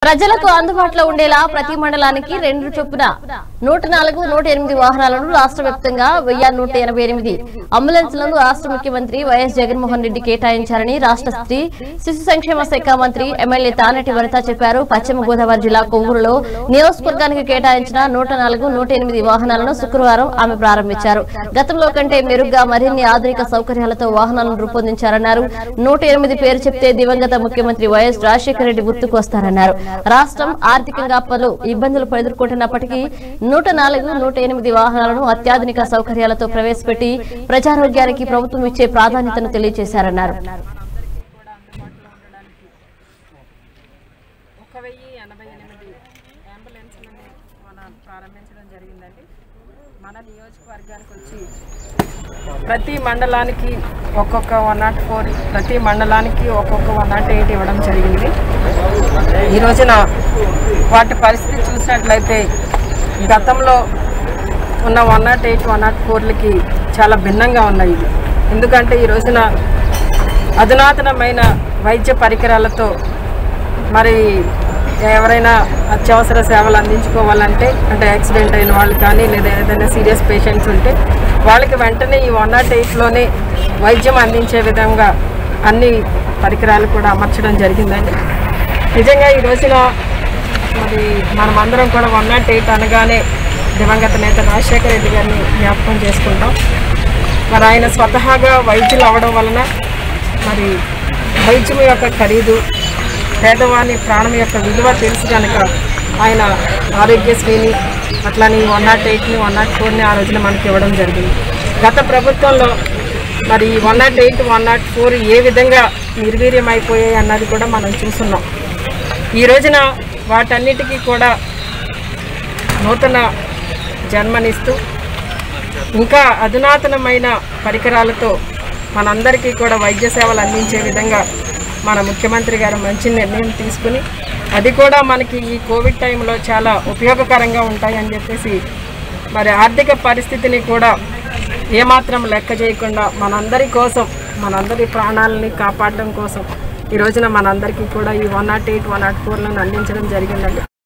ప్రజలకు అందుబాటులో ఉండేలా ప్రతి మండలానికి రెండు చొప్పున నూట నాలుగు నూట ఎనిమిది వాహనాలను రాష్ట్ర వ్యాప్తంగా వెయ్యి నూట ఎనభై ఎనిమిది అంబులెన్స్లను రాష్ట్ర ముఖ్యమంత్రి వైఎస్ జగన్మోహన్ రెడ్డి కేటాయించారని రాష్ట్ర స్త్రీ శిశు సంక్షేమ శాఖ మంత్రి ఎమ్మెల్యే తానటి వనిత చెప్పారు పశ్చిమ గోదావరి జిల్లా కొవ్వూరులో నియోజకవర్గానికి కేటాయించిన నూట నాలుగు నూట ఎనిమిది వాహనాలను శుక్రవారం ఆమె ప్రారంభించారు గతంలో కంటే మెరుగ్గా మరిన్ని ఆధునిక సౌకర్యాలతో వాహనాలను రూపొందించారన్నారు నూట ఎనిమిది పేరు చెప్తే దివంగత ముఖ్యమంత్రి వైఎస్ రాజశేఖర రెడ్డి గుర్తుకు వస్తారన్నారు రాష్ట్రం ఆర్థికంగా పలు ఇబ్బందులు ఎదుర్కొంటున్నప్పటికీ నూట నాలుగు నూట ఎనిమిది వాహనాలను అత్యాధునిక సౌకర్యాలతో ప్రవేశపెట్టి ప్రజారోగ్యానికి ప్రభుత్వం ఇచ్చే ప్రాధాన్యతను తెలియజేశారన్నారు ఒక వెయ్యి ఎనభై ఎనిమిది అంబులెన్స్లను మనం ప్రారంభించడం జరిగిందండి మన నియోజకవర్గానికి వచ్చి ప్రతి మండలానికి ఒక్కొక్క వన్ నాట్ ఫోర్ ప్రతి మండలానికి ఒక్కొక్క వన్ నాట్ ఎయిట్ ఇవ్వడం జరిగింది ఈ రోజున వాటి పరిస్థితి చూసినట్లయితే గతంలో ఉన్న one nought eight one nought ఫోర్లకి చాలా భిన్నంగా ఉన్నాయి ఇవి. ఎందుకంటే ఈ రోజున అధునాతనమైన వైద్య పరికరాలతో మరి ఎవరైనా అత్యవసర సేవలు అందించుకోవాలంటే అంటే యాక్సిడెంట్ అయిన వాళ్ళు కానీ లేదా ఏదైనా సీరియస్ పేషెంట్స్ ఉంటే వాళ్ళకి వెంటనే ఈ వన్ నాట్ ఎయిట్లోనే వైద్యం అందించే విధంగా అన్ని పరికరాలు కూడా అమర్చడం జరిగిందండి నిజంగా ఈ రోజున మరి మనమందరం కూడా వన్ నాట్ ఎయిట్ అనగానే దివంగత నేత రాజశేఖర రెడ్డి గారిని జ్ఞాపకం చేసుకుంటాం మరి ఆయన స్వతహాగా వైద్యులు అవ్వడం వలన మరి వైద్యం యొక్క ఖరీదు పేదవాని ప్రాణం యొక్క విలువ తెలుసు కనుక ఆయన ఆరోగ్యశ్రీని అట్లానే వన్ నాట్ ఎయిట్ని వన్ నాట్ ఫోర్ని ఆ రోజున మనకి ఇవ్వడం జరిగింది గత ప్రభుత్వంలో మరి one nought eight one nought four ఏ విధంగా నిర్వీర్యం అయిపోయాయి అన్నది కూడా మనం చూస్తున్నాం ఈ రోజున వాటన్నిటికీ కూడా నూతన జన్మనిస్తూ ఇంకా అధునాతనమైన పరికరాలతో మనందరికీ కూడా వైద్య సేవలు అందించే విధంగా మన ముఖ్యమంత్రి గారు మంచి నిర్ణయం తీసుకుని అది కూడా మనకి ఈ కోవిడ్ టైంలో చాలా ఉపయోగకరంగా ఉంటాయని చెప్పేసి మరి ఆర్థిక పరిస్థితిని కూడా ఏమాత్రం లెక్క చేయకుండా మనందరి కోసం మనందరి ప్రాణాలని కాపాడడం కోసం ఈ రోజున మనందరికీ కూడా ఈ one nought eight one nought ఫోర్లను అందించడం జరిగిందండి